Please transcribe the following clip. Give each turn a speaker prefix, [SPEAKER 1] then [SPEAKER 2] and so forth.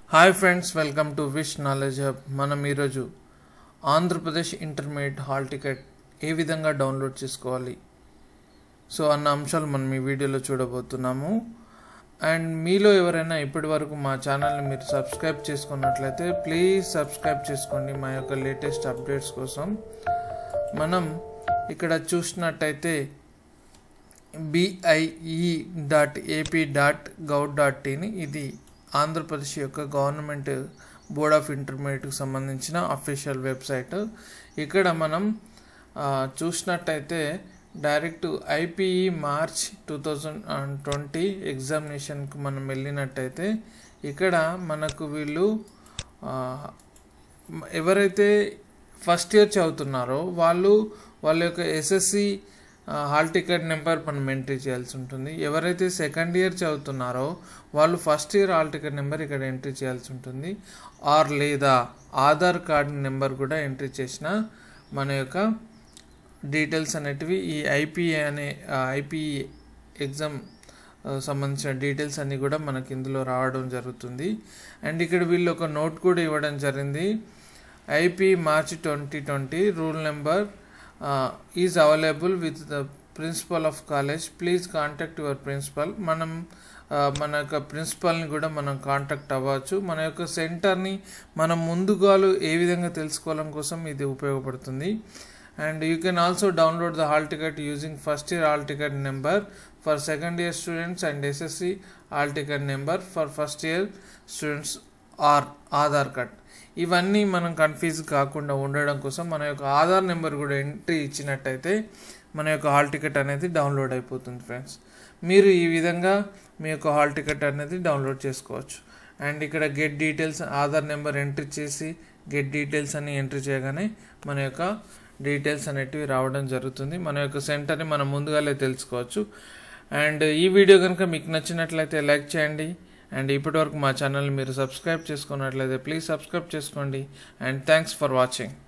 [SPEAKER 1] hi friends welcome to wish knowledge hub మనం ఈరోజు Andhra Pradesh intermediate hall ticket ఏ విధంగా డౌన్లోడ్ చేసుకోవాలి సో అన్న అంశాలు మనం ఈ వీడియోలో చూడబోతున్నాము అండ్ మీలో ఎవరైనా ఇప్పటి వరకు మా ఛానల్ని మీరు సబ్స్క్రైబ్ చేసుకున్నట్లయితే ప్లీజ్ సబ్స్క్రైబ్ చేసుకోండి మా యొక్క లేటెస్ట్ అప్డేట్స్ కోసం మనం ఇక్కడ చూసినట్టయితే BIE dot AP dot gov dot in ఇది ఆంధ్రప్రదేశ్ యొక్క గవర్నమెంట్ బోర్డ్ ఆఫ్ ఇంటర్మీడియట్కి సంబంధించిన అఫీషియల్ వెబ్సైట్ ఇక్కడ మనం ఆ, చూసినట్టయితే direct IPE March two thousand twenty ఎగ్జామినేషన్కి మనం వెళ్ళినట్టయితే ఇక్కడ మనకు వీళ్ళు ఆ, ఎవరైతే ఫస్ట్ ఇయర్ చదువుతున్నారో వాళ్ళు వాళ్ళ యొక్క ఎస్ఎస్సి హాల్ టికెట్ నెంబర్ మనం ఎంట్రీ చేయాల్సి ఉంటుంది ఎవరైతే సెకండ్ ఇయర్ చదువుతున్నారో వాళ్ళు first year hall ticket number ఇక్కడ ఎంట్రీ చేయాల్సి ఉంటుంది ఆర్ లేదా ఆధార్ కార్డ్ నెంబర్ కూడా ఎంట్రీ చేసిన మన యొక్క డీటెయిల్స్ అనేటివి ఈ ఐపీఏ అనే ఐపీఈ ఎగ్జామ్ ఆ, సంబంధించిన డీటెయిల్స్ అన్నీ కూడా మనకి ఇందులో రావడం జరుగుతుంది అండ్ ఇక్కడ వీళ్ళు ఒక నోట్ కూడా ఇవ్వడం జరిగింది IP March twenty twenty rule number is available with the principal of college please contact your principal మనం ఆ, మన యొక్క ప్రిన్సిపల్ని కూడా మనం కాంటాక్ట్ అవ్వచ్చు మన యొక్క సెంటర్ని మనం ముందుగాలు ఏ విధంగా తెలుసుకోవడం కోసం ఇది ఉపయోగపడుతుంది and you can also download the hall ticket using first year hall ticket number for second year students and SSC hall ticket number for first year students or Aadhaar card ఇవన్నీ మనం కన్ఫ్యూజ్ కాకుండా ఉండడం కోసం మన యొక్క ఆధార్ నెంబర్ కూడా entry ఇచ్చినట్టయితే మన యొక్క హాల్ టికెట్ అనేది డౌన్లోడ్ అయిపోతుంది ఫ్రెండ్స్ మీరు ఈ విధంగా మీ యొక్క హాల్ టికెట్ అనేది డౌన్లోడ్ చేసుకోవచ్చు అండ్ ఇక్కడ get details Aadhaar number entry చేసి గెట్ డీటెయిల్స్ అని ఎంట్రీ చేయగానే మన యొక్క డీటెయిల్స్ అనేటివి రావడం జరుగుతుంది మన యొక్క సెంటర్ని మనం ముందుగానే తెలుసుకోవచ్చు అండ్ ఈ వీడియో కనుక మీకు నచ్చినట్లయితే లైక్ చేయండి అండ్ ఇప్పటివరకు మా ఛానల్ని మీరు సబ్స్క్రైబ్ చేసుకున్నట్లయితే ప్లీజ్ సబ్స్క్రైబ్ చేసుకోండి అండ్ థ్యాంక్స్ ఫర్ వాచింగ్